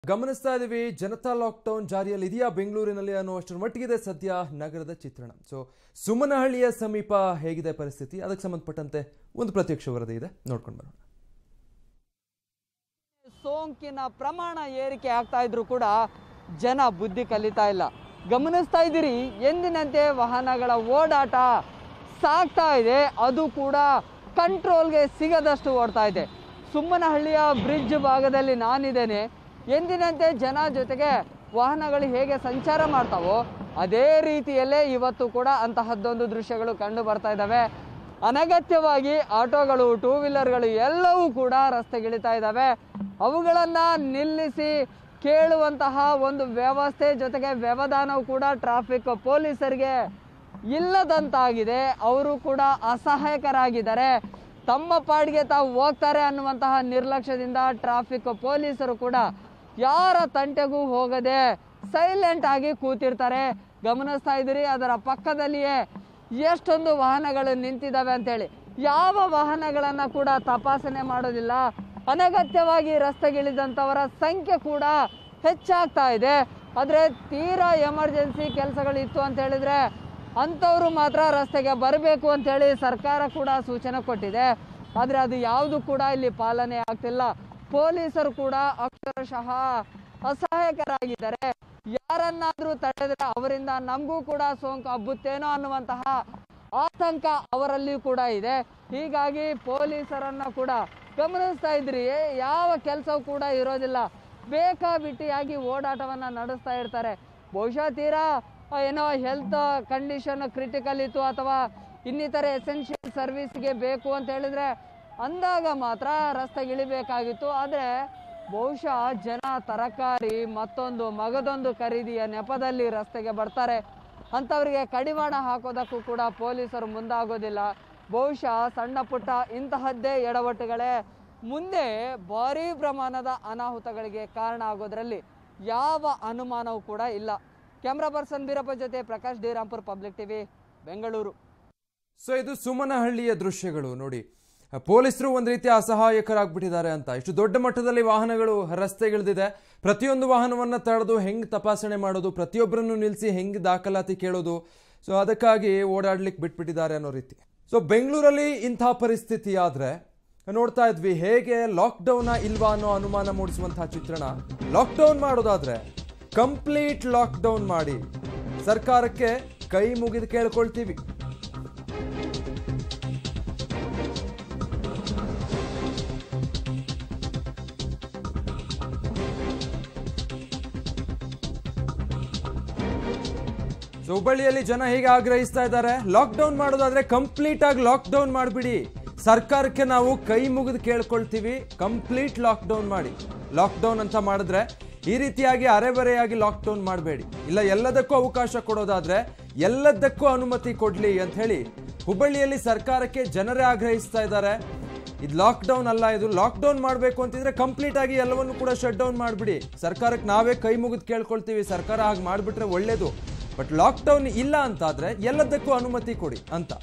ಗಮನಿಸ್ತಾ ಇದ್ದೀವಿ ಜನತಾ ಲಾಕ್ಡೌನ್ ಜಾರಿಯಲ್ಲಿ ಇದೆಯಾ ಬೆಂಗಳೂರಿನಲ್ಲಿ ಅನ್ನುವಷ್ಟರ ಮಟ್ಟಿಗಿದೆ ಸದ್ಯ ನಗರದ ಚಿತ್ರಣ ಸೊ ಸುಮನಹಳ್ಳಿಯ ಸಮೀಪ ಹೇಗಿದೆ ಪರಿಸ್ಥಿತಿ ಅದಕ್ಕೆ ಸಂಬಂಧಪಟ್ಟಂತೆ ಒಂದು ಪ್ರತ್ಯಕ್ಷ ವರದಿ ಇದೆ ನೋಡ್ಕೊಂಡು ಬರೋಣ ಸೋಂಕಿನ ಪ್ರಮಾಣ ಏರಿಕೆ ಆಗ್ತಾ ಇದ್ರು ಕೂಡ ಜನ ಬುದ್ಧಿ ಕಲಿತಾ ಇಲ್ಲ ಗಮನಿಸ್ತಾ ಇದ್ದೀರಿ ಎಂದಿನಂತೆ ವಾಹನಗಳ ಓಡಾಟ ಸಾಗ್ತಾ ಇದೆ ಅದು ಕೂಡ ಕಂಟ್ರೋಲ್ಗೆ ಸಿಗದಷ್ಟು ಓಡ್ತಾ ಇದೆ ಸುಮ್ಮನಹಳ್ಳಿಯ ಬ್ರಿಡ್ಜ್ ಭಾಗದಲ್ಲಿ ನಾನಿದ್ದೇನೆ ಎಂದಿನಂತೆ ಜನ ಜೊತೆಗೆ ವಾಹನಗಳು ಹೇಗೆ ಸಂಚಾರ ಮಾಡ್ತಾವೋ ಅದೇ ರೀತಿಯಲ್ಲೇ ಇವತ್ತು ಕೂಡ ಅಂತಹದ್ದೊಂದು ದೃಶ್ಯಗಳು ಕಂಡು ಬರ್ತಾ ಇದ್ದಾವೆ ಅನಗತ್ಯವಾಗಿ ಆಟೋಗಳು ಟೂ ವೀಲರ್ಗಳು ಎಲ್ಲವೂ ಕೂಡ ರಸ್ತೆಗಿಳಿತಾ ಇದ್ದಾವೆ ಅವುಗಳನ್ನು ನಿಲ್ಲಿಸಿ ಕೇಳುವಂತಹ ಒಂದು ವ್ಯವಸ್ಥೆ ಜೊತೆಗೆ ವ್ಯವಧಾನವು ಕೂಡ ಟ್ರಾಫಿಕ್ ಪೊಲೀಸರಿಗೆ ಇಲ್ಲದಂತಾಗಿದೆ ಅವರು ಕೂಡ ಅಸಹಾಯಕರಾಗಿದ್ದಾರೆ ತಮ್ಮ ಪಾಡಿಗೆ ತಾವು ಹೋಗ್ತಾರೆ ಅನ್ನುವಂತಹ ನಿರ್ಲಕ್ಷ್ಯದಿಂದ ಟ್ರಾಫಿಕ್ ಪೊಲೀಸರು ಕೂಡ ಯಾರ ತಂಟೆಗೂ ಹೋಗದೆ ಸೈಲೆಂಟ್ ಆಗಿ ಕೂತಿರ್ತಾರೆ ಗಮನಿಸ್ತಾ ಇದ್ದೀರಿ ಅದರ ಪಕ್ಕದಲ್ಲಿಯೇ ಎಷ್ಟೊಂದು ವಾಹನಗಳು ನಿಂತಿದ್ದಾವೆ ಅಂತೇಳಿ ಯಾವ ವಾಹನಗಳನ್ನು ಕೂಡ ತಪಾಸಣೆ ಮಾಡೋದಿಲ್ಲ ಅನಗತ್ಯವಾಗಿ ರಸ್ತೆಗಿಳಿದಂಥವರ ಸಂಖ್ಯೆ ಕೂಡ ಹೆಚ್ಚಾಗ್ತಾ ಇದೆ ಆದರೆ ತೀರಾ ಎಮರ್ಜೆನ್ಸಿ ಕೆಲಸಗಳಿತ್ತು ಅಂತ ಹೇಳಿದ್ರೆ ಅಂಥವ್ರು ಮಾತ್ರ ರಸ್ತೆಗೆ ಬರಬೇಕು ಅಂತೇಳಿ ಸರ್ಕಾರ ಕೂಡ ಸೂಚನೆ ಕೊಟ್ಟಿದೆ ಆದರೆ ಅದು ಯಾವುದು ಕೂಡ ಇಲ್ಲಿ ಪಾಲನೆ ಆಗ್ತಿಲ್ಲ ಪೊಲೀಸರು ಕೂಡ ಅಕ್ಷರಶಃ ಅಸಹಾಯಕರಾಗಿದ್ದಾರೆ ಯಾರನ್ನಾದ್ರೂ ತಡೆದ್ರೆ ಅವರಿಂದ ನಮಗೂ ಕೂಡ ಸೋಂಕು ಹಬ್ಬುತ್ತೇನೋ ಅನ್ನುವಂತಹ ಆತಂಕ ಅವರಲ್ಲಿ ಕೂಡ ಇದೆ ಹೀಗಾಗಿ ಪೊಲೀಸರನ್ನ ಕೂಡ ಗಮನಿಸ್ತಾ ಇದ್ರಿ ಯಾವ ಕೆಲಸವೂ ಕೂಡ ಇರೋದಿಲ್ಲ ಬೇಕಾಬಿಟ್ಟಿಯಾಗಿ ಓಡಾಟವನ್ನ ನಡೆಸ್ತಾ ಇರ್ತಾರೆ ಬಹುಶಃ ತೀರಾ ಆ, ಏನೋ ಹೆಲ್ತ್ ಕಂಡೀಷನ್ ಕ್ರಿಟಿಕಲ್ ಇತ್ತು ಅಥವಾ ಇನ್ನಿತರೆ ಎಸೆನ್ಷಿಯಲ್ ಸರ್ವಿಸ್ಗೆ ಬೇಕು ಅಂತ ಹೇಳಿದ್ರೆ ಅಂದಾಗ ಮಾತ್ರ ರಸ್ತೆಗೆ ಇಳಿಬೇಕಾಗಿತ್ತು ಆದರೆ ಬಹುಶಃ ಜನ ತರಕಾರಿ ಮತ್ತೊಂದು ಮಗದೊಂದು ಖರೀದಿಯ ನೆಪದಲ್ಲಿ ರಸ್ತೆಗೆ ಬರ್ತಾರೆ ಅಂಥವರಿಗೆ ಕಡಿವಾಣ ಹಾಕೋದಕ್ಕೂ ಕೂಡ ಪೊಲೀಸರು ಮುಂದಾಗೋದಿಲ್ಲ ಬಹುಶಃ ಸಣ್ಣ ಪುಟ್ಟ ಇಂತಹದ್ದೇ ಎಡವಟ್ಟುಗಳೇ ಮುಂದೆ ಭಾರೀ ಪ್ರಮಾಣದ ಅನಾಹುತಗಳಿಗೆ ಕಾರಣ ಆಗೋದ್ರಲ್ಲಿ ಯಾವ ಅನುಮಾನವೂ ಕೂಡ ಇಲ್ಲ ಕ್ಯಾಮ್ರಾ ಪರ್ಸನ್ ಬೀರಪ್ಪ ಜೊತೆ Prakash D Rampur public TV Bengaluru so ಇದು ಸುಮನಹಳ್ಳಿಯ ದೃಶ್ಯಗಳು ನೋಡಿ ಪೊಲೀಸರು ಒಂದು ರೀತಿ ಅಸಹಾಯಕರಾಗ್ಬಿಟ್ಟಿದ್ದಾರೆ ಅಂತ ಇಷ್ಟು ದೊಡ್ಡ ಮಟ್ಟದಲ್ಲಿ ವಾಹನಗಳು ರಸ್ತೆಗಿಳಿದಿದೆ ಪ್ರತಿಯೊಂದು ವಾಹನವನ್ನ ತಡೆದು ಹೆಂಗ್ ತಪಾಸಣೆ ಮಾಡೋದು ಪ್ರತಿಯೊಬ್ಬರನ್ನು ನಿಲ್ಲಿಸಿ ಹೆಂಗ್ ದಾಖಲಾತಿ ಕೇಳೋದು ಸೊ ಅದಕ್ಕಾಗಿ ಓಡಾಡ್ಲಿಕ್ಕೆ ಬಿಟ್ಬಿಟ್ಟಿದ್ದಾರೆ ಅನ್ನೋ ರೀತಿ ಸೊ ಬೆಂಗಳೂರಲ್ಲಿ ಇಂಥ ಪರಿಸ್ಥಿತಿ ಆದ್ರೆ ನೋಡ್ತಾ ಇದ್ವಿ ಹೇಗೆ ಲಾಕ್ಡೌನ್ ಇಲ್ವಾ ಅನ್ನೋ ಅನುಮಾನ ಮೂಡಿಸುವಂತಹ ಚಿತ್ರಣ ಲಾಕ್ಡೌನ್ ಮಾಡೋದಾದ್ರೆ ಕಂಪ್ಲೀಟ್ ಲಾಕ್ಡೌನ್ ಮಾಡಿ ಸರ್ಕಾರಕ್ಕೆ ಕೈ ಮುಗಿದು ಕೇಳ್ಕೊಳ್ತೀವಿ ಸೊ ಹುಬ್ಬಳ್ಳಿಯಲ್ಲಿ ಜನ ಹೇಗೆ ಆಗ್ರಹಿಸ್ತಾ ಇದ್ದಾರೆ ಲಾಕ್ಡೌನ್ ಮಾಡೋದಾದ್ರೆ ಕಂಪ್ಲೀಟ್ ಆಗಿ ಲಾಕ್ಡೌನ್ ಮಾಡಿಬಿಡಿ ಸರ್ಕಾರಕ್ಕೆ ನಾವು ಕೈ ಮುಗಿದು ಕೇಳ್ಕೊಳ್ತೀವಿ ಕಂಪ್ಲೀಟ್ ಲಾಕ್ಡೌನ್ ಮಾಡಿ ಲಾಕ್ಡೌನ್ ಅಂತ ಮಾಡಿದ್ರೆ ಈ ರೀತಿಯಾಗಿ ಅರೆಬರೆಯಾಗಿ ಲಾಕ್ಡೌನ್ ಮಾಡಬೇಡಿ ಇಲ್ಲ ಎಲ್ಲದಕ್ಕೂ ಅವಕಾಶ ಕೊಡೋದಾದ್ರೆ ಎಲ್ಲದಕ್ಕೂ ಅನುಮತಿ ಕೊಡ್ಲಿ ಅಂತ ಹೇಳಿ ಹುಬ್ಬಳ್ಳಿಯಲ್ಲಿ ಸರ್ಕಾರಕ್ಕೆ ಜನರೇ ಆಗ್ರಹಿಸ್ತಾ ಇದ್ದಾರೆ ಇದು ಲಾಕ್ಡೌನ್ ಅಲ್ಲ ಇದು ಲಾಕ್ಡೌನ್ ಮಾಡಬೇಕು ಅಂತಿದ್ರೆ ಕಂಪ್ಲೀಟ್ ಆಗಿ ಎಲ್ಲವನ್ನು ಕೂಡ ಶಟ್ ಡೌನ್ ಮಾಡಿಬಿಡಿ ಸರ್ಕಾರಕ್ಕೆ ನಾವೇ ಕೈ ಮುಗಿದು ಕೇಳ್ಕೊಳ್ತೀವಿ ಸರ್ಕಾರ ಹಾಗೆ ಮಾಡಿಬಿಟ್ರೆ ಒಳ್ಳೇದು ಬಟ್ ಲಾಕ್ಡೌನ್ ಇಲ್ಲ ಅಂತಾದ್ರೆ ಎಲ್ಲದಕ್ಕೂ ಅನುಮತಿ ಕೊಡಿ ಅಂತ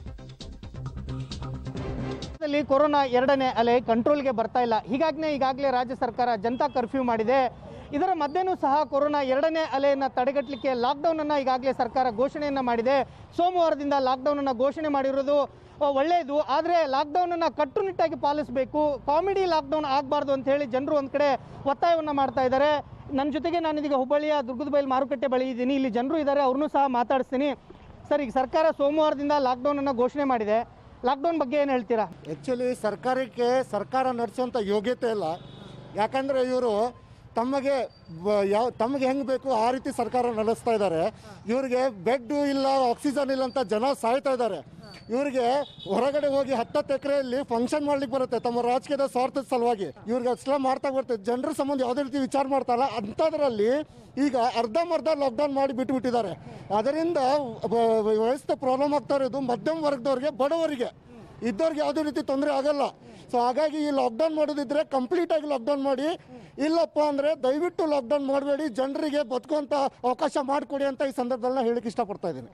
ದಲ್ಲಿ ಕೊರೋನಾ ಎರಡನೇ ಅಲೆ ಕಂಟ್ರೋಲ್ಗೆ ಬರ್ತಾ ಇಲ್ಲ ಹೀಗಾಗಿನೇ ಈಗಾಗಲೇ ರಾಜ್ಯ ಸರ್ಕಾರ ಜನತಾ ಕರ್ಫ್ಯೂ ಮಾಡಿದೆ ಇದರ ಮಧ್ಯೆನೂ ಸಹ ಕೊರೋನಾ ಎರಡನೇ ಅಲೆಯನ್ನು ತಡೆಗಟ್ಟಲಿಕ್ಕೆ ಲಾಕ್ಡೌನ್ ಅನ್ನ ಈಗಾಗಲೇ ಸರ್ಕಾರ ಘೋಷಣೆಯನ್ನ ಮಾಡಿದೆ ಸೋಮವಾರದಿಂದ ಲಾಕ್ಡೌನ್ ಅನ್ನ ಘೋಷಣೆ ಮಾಡಿರೋದು ಆ, ಒಳ್ಳೆಯದು ಆದರೆ ಲಾಕ್ಡೌನ್ ಅನ್ನ ಕಟ್ಟುನಿಟ್ಟಾಗಿ ಪಾಲಿಸಬೇಕು ಕಾಮಿಡಿ ಲಾಕ್ಡೌನ್ ಆಗಬಾರ್ದು ಅಂತ ಹೇಳಿ ಜನರು ಒಂದ್ ಕಡೆ ಒತ್ತಾಯವನ್ನ ಮಾಡ್ತಾ ಇದ್ದಾರೆ ನನ್ನ ಜೊತೆಗೆ ನಾನಿದೀಗ ಹುಬ್ಬಳ್ಳಿಯ ದುರ್ಗದ ಬೈಲ್ ಮಾರುಕಟ್ಟೆ ಬಳಿ ಇದ್ದೀನಿ ಇಲ್ಲಿ ಜನರು ಇದ್ದಾರೆ ಅವ್ರನ್ನೂ ಸಹ ಮಾತಾಡಿಸ್ತೀನಿ ಸರ್ ಈಗ ಸರ್ಕಾರ ಸೋಮವಾರದಿಂದ ಲಾಕ್ಡೌನ್ ಅನ್ನ ಘೋಷಣೆ ಮಾಡಿದೆ ಲಾಕ್ಡೌನ್ ಬಗ್ಗೆ ಏನು ಹೇಳ್ತೀರಾ ಆ್ಯಕ್ಚುಲಿ ಸರ್ಕಾರಕ್ಕೆ ಸರ್ಕಾರ ನಡೆಸುವಂಥ ಯೋಗ್ಯತೆ ಇಲ್ಲ ಯಾಕಂದರೆ ಇವರು ತಮಗೆ ಬ- ಯಾವ ತಮಗೆ ಹೆಂಗೆ ಬೇಕು ಆ ರೀತಿ ಸರ್ಕಾರ ನಡೆಸ್ತಾ ಇದ್ದಾರೆ ಇವರಿಗೆ ಬೆಡ್ ಇಲ್ಲ ಆಕ್ಸಿಜನ್ ಇಲ್ಲ ಅಂತ ಜನ ಸಾಯ್ತಾ ಇದ್ದಾರೆ ಇವರಿಗೆ ಹೊರಗಡೆ ಹೋಗಿ ಹತ್ತತ್ತು ಎಕರೆಯಲ್ಲಿ ಫಂಕ್ಷನ್ ಮಾಡ್ಲಿಕ್ಕೆ ಬರುತ್ತೆ ತಮ್ಮ ರಾಜಕೀಯದ ಸ್ವಾರ್ಥದ ಸಲುವಾಗಿ ಇವ್ರಿಗೆ ಅಷ್ಟೆಲ್ಲ ಮಾಡ್ತಾ ಬರುತ್ತೆ ಜನರ ಸಂಬಂಧ ಯಾವುದೇ ರೀತಿ ವಿಚಾರ ಮಾಡ್ತಾರಲ್ಲ ಅಂಥದ್ರಲ್ಲಿ ಈಗ ಅರ್ಧಂಬರ್ಧ ಲಾಕ್ಡೌನ್ ಮಾಡಿ ಬಿಟ್ಟುಬಿಟ್ಟಿದ್ದಾರೆ ಅದರಿಂದ ವ- ವ- ವಯಸ್ಸು ಪ್ರಾಬ್ಲಮ್ ಆಗ್ತಾ ಇರೋದು ಮಧ್ಯಮ ವರ್ಗದವ್ರಿಗೆ ಬಡವರಿಗೆ ಇದ್ದವ್ರಿಗೆ ಯಾವುದೇ ರೀತಿ ತೊಂದರೆ ಆಗಲ್ಲ ಸೊ ಹಾಗಾಗಿ ಈ ಲಾಕ್ಡೌನ್ ಮಾಡೋದಿದ್ರೆ ಕಂಪ್ಲೀಟ್ ಆಗಿ ಲಾಕ್ಡೌನ್ ಮಾಡಿ ಇಲ್ಲಪ್ಪ ಅಂದರೆ ದಯವಿಟ್ಟು ಲಾಕ್ಡೌನ್ ಮಾಡಬೇಡಿ ಜನರಿಗೆ ಬದುಕುವಂಥ ಅವಕಾಶ ಮಾಡಿಕೊಡಿ ಅಂತ ಈ ಸಂದರ್ಭದಲ್ಲಿ ನಾನು ಹೇಳಿಕ್ಕೆ ಇಷ್ಟಪಡ್ತಾ ಇದ್ದೀನಿ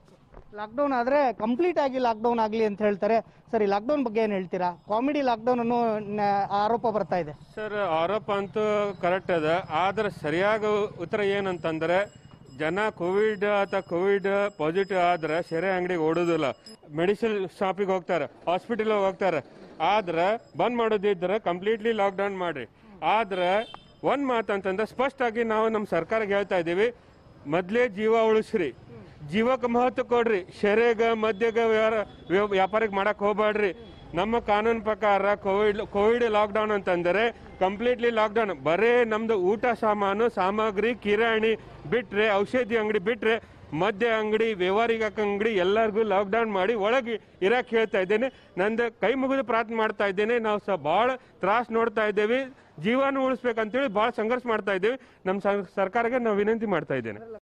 ಲಾಕ್ಡೌನ್ ಆದ್ರೆ ಕಂಪ್ಲೀಟ್ ಆಗಿ ಲಾಕ್ಡೌನ್ ಆಗಲಿ ಅಂತ ಹೇಳ್ತಾರೆ ಸರಿ ಲಾಕ್ಡೌನ್ ಬಗ್ಗೆ ಏನು ಹೇಳ್ತೀರಾ ಕಾಮಿಡಿ ಲಾಕ್ಡೌನ್ ಅನ್ನೋ ನ- ಆರೋಪ ಬರ್ತಾ ಇದೆ ಸರ್ ಆರೋಪ ಅಂತೂ ಕರೆಕ್ಟ್ ಅದ ಆದ್ರೆ ಸರಿಯಾದ ಉತ್ತರ ಏನಂತಂದ್ರೆ ಜನ ಕೋವಿಡ್ ಅಥವಾ ಕೋವಿಡ್ ಪಾಸಿಟಿವ್ ಆದ್ರೆ ಸೆರೆ ಅಂಗಡಿಗೆ ಓಡೋದಿಲ್ಲ ಮೆಡಿಸಿನ್ ಶಾಪಿಗೆ ಹೋಗ್ತಾರೆ ಹಾಸ್ಪಿಟಲ್ ಹೋಗ್ತಾರೆ ಆದ್ರೆ ಬಂದ್ ಮಾಡೋದಿದ್ರೆ ಕಂಪ್ಲೀಟ್ಲಿ ಲಾಕ್ಡೌನ್ ಮಾಡಿ ಆದ್ರೆ ಒಂದ್ ಮಾತಂತಂದ್ರೆ ಸ್ಪಷ್ಟವಾಗಿ ನಾವು ನಮ್ಮ ಸರ್ಕಾರಕ್ಕೆ ಹೇಳ್ತಾ ಇದ್ದೀವಿ ಮೊದ್ಲೇ ಜೀವ ಉಳಿಸ್ರಿ ಜೀವಕ್ಕೆ ಮಹತ್ವ ಕೊಡ್ರಿ ಶೆರೆಗ ಮದ್ಯಗ ವ್ಯವಹಾರ ವ್ಯ- ವ್ಯಾಪಾರಕ್ಕೆ ಮಾಡಕ್ ಹೋಗ್ಬೇಡ್ರಿ ನಮ್ಮ ಕಾನೂನು ಪ್ರಕಾರ ಕೋವಿಡ್ ಕೋವಿಡ್ ಲಾಕ್ಡೌನ್ ಅಂತಂದರೆ ಕಂಪ್ಲೀಟ್ಲಿ ಲಾಕ್ಡೌನ್ ಬರೇ ನಮ್ದು ಊಟ ಸಾಮಾನು ಸಾಮಗ್ರಿ ಕಿರಾಣಿ ಬಿಟ್ರೆ ಔಷಧಿ ಅಂಗಡಿ ಬಿಟ್ರೆ ಮದ್ಯ ಅಂಗಡಿ ವ್ಯವಹಾರಿಕ ಅಂಗಡಿ ಎಲ್ಲರಿಗೂ ಲಾಕ್ಡೌನ್ ಮಾಡಿ ಒಳಗೆ ಇರಕ್ ಹೇಳ್ತಾ ಇದ್ದೇನೆ ನಂದು ಕೈ ಮುಗಿದು ಪ್ರಾರ್ಥನೆ ಮಾಡ್ತಾ ಇದ್ದೇನೆ ನಾವು ಸಹ ಬಹಳ ತ್ರಾಸ್ ನೋಡ್ತಾ ಇದ್ದೇವೆ ಜೀವನ ಉಳಿಸ್ಬೇಕಂತೇಳಿ ಬಹಳ ಸಂಘರ್ಷ ಮಾಡ್ತಾ ಇದ್ದೇವೆ ನಮ್ಮ ಸರ್ಕಾರಕ್ಕೆ ನಾವು ವಿನಂತಿ ಮಾಡ್ತಾ ಇದ್ದೇನೆ